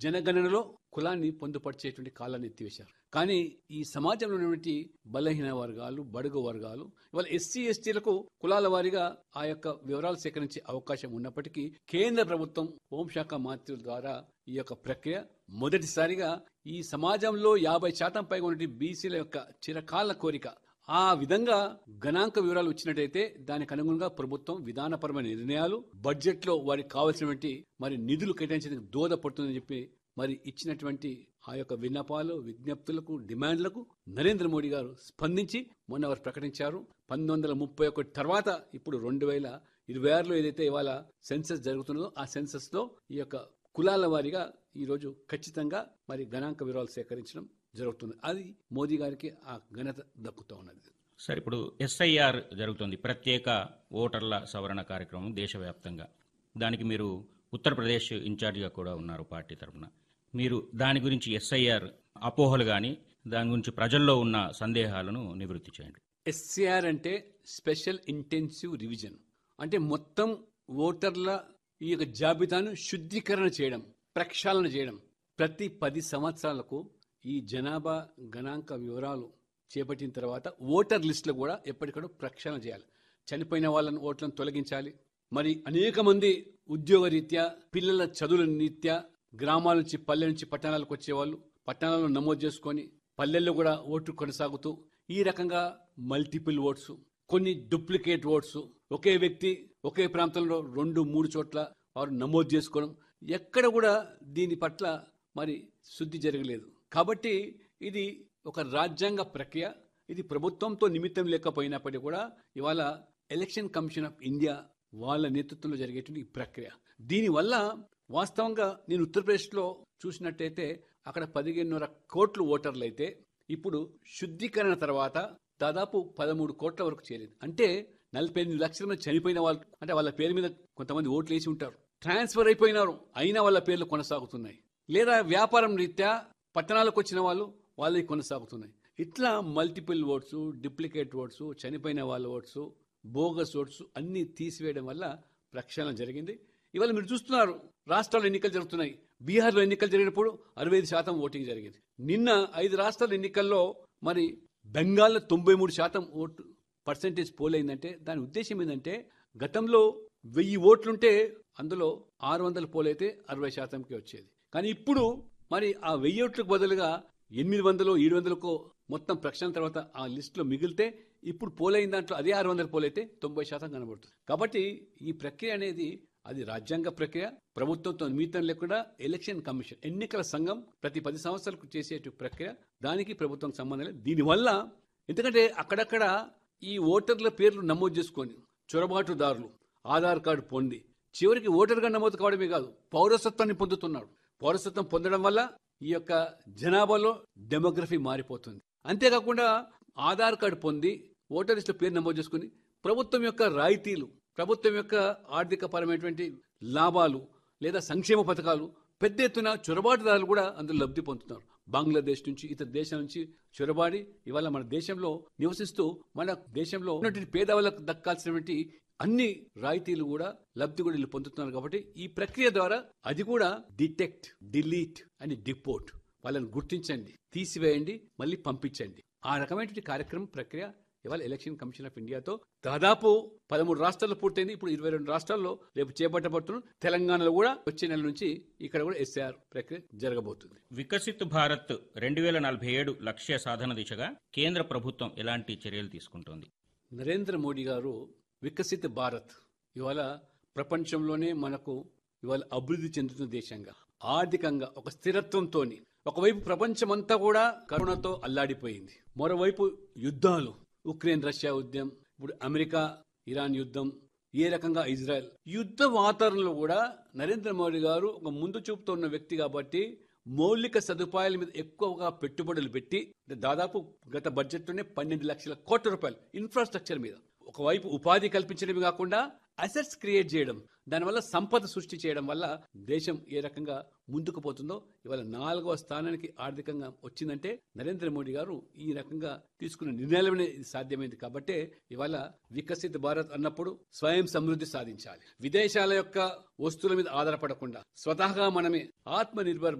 జనగణనలో కులాన్ని పొందుపరిచేటువంటి కాలాన్ని ఎత్తివేశారు కానీ ఈ సమాజంలో ఉన్నటువంటి బలహీన వర్గాలు బడుగు వర్గాలు ఇవాళ ఎస్సీ ఎస్టీలకు కులాల వారీగా ఆ యొక్క వివరాలు సేకరించే అవకాశం ఉన్నప్పటికీ కేంద్ర ప్రభుత్వం హోంశాఖ మంత్రుల ద్వారా ఈ యొక్క ప్రక్రియ మొదటిసారిగా ఈ సమాజంలో యాభై శాతం పైగా ఉన్నటువంటి బీసీల యొక్క చిరకాల కోరిక ఆ విధంగా గణాంక వివరాలు వచ్చినట్టయితే దానికి అనుగుణంగా ప్రభుత్వం విధానపరమైన నిర్ణయాలు బడ్జెట్ లో వారికి కావాల్సినటువంటి మరి నిధులు కేటాయించేందుకు దోహదపడుతుందని చెప్పి మరి ఇచ్చినటువంటి ఆ యొక్క విన్నపాలు విజ్ఞప్తులకు డిమాండ్లకు నరేంద్ర మోడీ గారు స్పందించి మొన్న వారు ప్రకటించారు పంతొమ్మిది వందల ముప్పై ఒకటి తర్వాత ఇప్పుడు రెండు వేల ఇరవై ఆరులో ఏదైతే ఇవాళ సెన్సస్ జరుగుతున్నదో ఆ సెన్సస్ లో ఈ యొక్క కులాల వారీగా ఈ రోజు ఖచ్చితంగా మరి గణాంక వివరాలు సేకరించడం జరుగుతుంది అది మోదీ గారికి ఆ ఘనత దక్కుతూ ఉన్నది సార్ ఇప్పుడు ఎస్ఐఆర్ జరుగుతుంది ప్రత్యేక ఓటర్ల సవరణ కార్యక్రమం దేశవ్యాప్తంగా దానికి మీరు ఉత్తరప్రదేశ్ ఇన్ఛార్జిగా కూడా ఉన్నారు పార్టీ తరఫున మీరు దాని గురించి ఎస్ఐఆర్ అపోహలు కానీ దాని గురించి ప్రజల్లో ఉన్న సందేహాలను నివృత్తి చేయండి ఎస్సీఆర్ అంటే స్పెషల్ ఇంటెన్సివ్ రివిజన్ అంటే మొత్తం ఓటర్ల ఈ యొక్క జాబితాను శుద్ధీకరణ చేయడం ప్రక్షాళన చేయడం ప్రతి పది సంవత్సరాలకు ఈ జనాభా గణాంక వివరాలు చేపట్టిన తర్వాత ఓటర్ లిస్టులు కూడా ఎప్పటికప్పుడు ప్రక్షాళన చేయాలి చనిపోయిన వాళ్ళని ఓట్లను తొలగించాలి మరి అనేక మంది ఉద్యోగ రీత్యా పిల్లల చదువుల రీత్యా గ్రామాల నుంచి పల్లె నుంచి పట్టణాలకు వచ్చేవాళ్ళు పట్టణాలను నమోదు చేసుకొని పల్లెల్లో కూడా ఓటు కొనసాగుతూ ఈ రకంగా మల్టిపుల్ ఓట్స్ కొన్ని డూప్లికేట్ ఓట్స్ ఒకే వ్యక్తి ఒకే ప్రాంతంలో రెండు మూడు చోట్ల వారు నమోదు చేసుకోవడం ఎక్కడ కూడా దీని పట్ల మరి శుద్ధి జరగలేదు కాబట్టి ఇది ఒక రాజ్యాంగ ప్రక్రియ ఇది ప్రభుత్వంతో నిమిత్తం లేకపోయినప్పటికీ కూడా ఇవాళ ఎలక్షన్ కమిషన్ ఆఫ్ ఇండియా వాళ్ళ నేతృత్వంలో జరిగేటువంటి ఈ ప్రక్రియ దీనివల్ల వాస్తవంగా నేను ఉత్తరప్రదేశ్లో చూసినట్టయితే అక్కడ పదిహేనున్నర కోట్లు ఓటర్లు అయితే ఇప్పుడు శుద్ధీకరణ తర్వాత దాదాపు పదమూడు కోట్ల వరకు చేరింది అంటే నలభై ఎనిమిది లక్షల మంది చనిపోయిన వాళ్ళు అంటే వాళ్ళ పేరు మీద కొంతమంది ఓట్లు వేసి ఉంటారు ట్రాన్స్ఫర్ అయిపోయినారు అయినా వాళ్ళ పేర్లు కొనసాగుతున్నాయి లేదా వ్యాపారం రీత్యా పట్టణాలకు వచ్చిన వాళ్ళు వాళ్ళవి కొనసాగుతున్నాయి ఇట్లా మల్టిపుల్ ఓట్స్ డూప్లికేట్ ఓట్స్ చనిపోయిన వాళ్ళ ఓట్స్ బోగస్ ఓట్స్ అన్ని తీసివేయడం వల్ల ప్రక్షాళన జరిగింది ఇవాళ మీరు చూస్తున్నారు రాష్ట్రాల్లో ఎన్నికలు జరుగుతున్నాయి బీహార్లో ఎన్నికలు జరిగినప్పుడు అరవై ఐదు శాతం ఓటింగ్ జరిగింది నిన్న ఐదు రాష్ట్రాల ఎన్నికల్లో మరి బెంగాల్లో తొంభై మూడు శాతం ఓటు పర్సెంటేజ్ పోలైందంటే దాని ఉద్దేశం ఏంటంటే గతంలో వెయ్యి ఓట్లుంటే అందులో ఆరు వందల పోలైతే అరవై శాతంకి వచ్చేది కానీ ఇప్పుడు మరి ఆ వెయ్యి ఓట్లకు బదులుగా ఎనిమిది వందలు ఏడు వందలకు మొత్తం ప్రక్షాళన తర్వాత ఆ లిస్టులో మిగిలితే ఇప్పుడు పోలైన దాంట్లో అదే ఆరు వందల పోలైతే తొంభై శాతం కనబడుతుంది కాబట్టి ఈ ప్రక్రియ అనేది అది రాజ్యాంగ ప్రక్రియ ప్రభుత్వంతో నిమిత్తం లేకుండా ఎలక్షన్ కమిషన్ ఎన్నికల సంఘం ప్రతి పది సంవత్సరాలకు చేసే ప్రక్రియ దానికి ప్రభుత్వం సంబంధం లేదు దీనివల్ల ఎందుకంటే అక్కడక్కడ ఈ ఓటర్ల పేర్లు నమోదు చేసుకొని చొరబాటుదారులు ఆధార్ కార్డు పొంది చివరికి ఓటర్గా నమోదు కావడమే కాదు పౌరసత్వాన్ని పొందుతున్నాడు పౌరసత్వం పొందడం వల్ల ఈ యొక్క జనాభాలో డెమోగ్రఫీ మారిపోతుంది అంతేకాకుండా ఆధార్ కార్డు పొంది ఓటర్ లిస్టులో పేరు నమోదు చేసుకుని ప్రభుత్వం యొక్క రాయితీలు ప్రభుత్వం యొక్క ఆర్థిక పరమైనటువంటి లాభాలు లేదా సంక్షేమ పథకాలు పెద్ద ఎత్తున చొరబాటుదారులు కూడా అందులో లబ్ధి పొందుతున్నారు బంగ్లాదేశ్ నుంచి ఇతర దేశాల నుంచి చొరబాడి ఇవాళ మన దేశంలో నివసిస్తూ మన దేశంలో ఉన్నటువంటి పేదవాళ్ళకు దక్కాల్సినటువంటి అన్ని రాయితీలు కూడా లబ్ధి కూడా వీళ్ళు పొందుతున్నారు కాబట్టి ఈ ప్రక్రియ ద్వారా అది కూడా డిటెక్ట్ డిలీట్ అని డిపోర్ట్ వాళ్ళని గుర్తించండి తీసివేయండి మళ్ళీ పంపించండి ఆ రకమైనటువంటి కార్యక్రమం ప్రక్రియ ఇవాళ ఎలక్షన్ కమిషన్ ఆఫ్ ఇండియాతో దాదాపు పదమూడు రాష్ట్రాల్లో పూర్తయింది ఇప్పుడు ఇరవై రెండు రాష్ట్రాల్లో రేపు చేపట్టబడుతున్న తెలంగాణలో కూడా వచ్చే నెల నుంచి ఇక్కడ కూడా ఎస్ఆర్ ప్రక్రియ జరగబోతుంది వికసిత్ భారత్ రెండు వేల నలభై ఏడు లక్ష్య సాధన దిశగా కేంద్ర ప్రభుత్వం ఎలాంటి చర్యలు తీసుకుంటోంది నరేంద్ర మోడీ గారు వికసిత భారత్ ఇవాళ ప్రపంచంలోనే మనకు ఇవాళ అభివృద్ధి చెందుతున్న దేశంగా ఆర్థికంగా ఒక స్థిరత్వంతో ఒకవైపు ప్రపంచమంతా కూడా కరోనాతో అల్లాడిపోయింది మరోవైపు యుద్ధాలు ఉక్రెయిన్ రష్యా యుద్ధం ఇప్పుడు అమెరికా ఇరాన్ యుద్ధం ఏ రకంగా ఇజ్రాయెల్ యుద్ధ వాతావరణంలో కూడా నరేంద్ర మోడీ గారు ఒక ముందు చూపుతో ఉన్న వ్యక్తి కాబట్టి మౌలిక సదుపాయాల మీద ఎక్కువగా పెట్టుబడులు పెట్టి అంటే దాదాపు గత బడ్జెట్లోనే పన్నెండు లక్షల కోట్ల రూపాయలు ఇన్ఫ్రాస్ట్రక్చర్ మీద ఒకవైపు ఉపాధి కల్పించడమే కాకుండా అసెట్స్ క్రియేట్ చేయడం దానివల్ల సంపద సృష్టి చేయడం వల్ల దేశం ఏ రకంగా ముందుకు పోతుందో ఇవాళ నాలుగవ స్థానానికి ఆర్థికంగా వచ్చిందంటే నరేంద్ర మోడీ గారు ఈ రకంగా తీసుకున్న నిర్ణయాలనే ఇది సాధ్యమైంది కాబట్టే ఇవాళ వికసిత భారత్ అన్నప్పుడు స్వయం సమృద్ధి సాధించాలి విదేశాల యొక్క వస్తువుల మీద ఆధారపడకుండా స్వతహాగా మనమే ఆత్మ నిర్భర్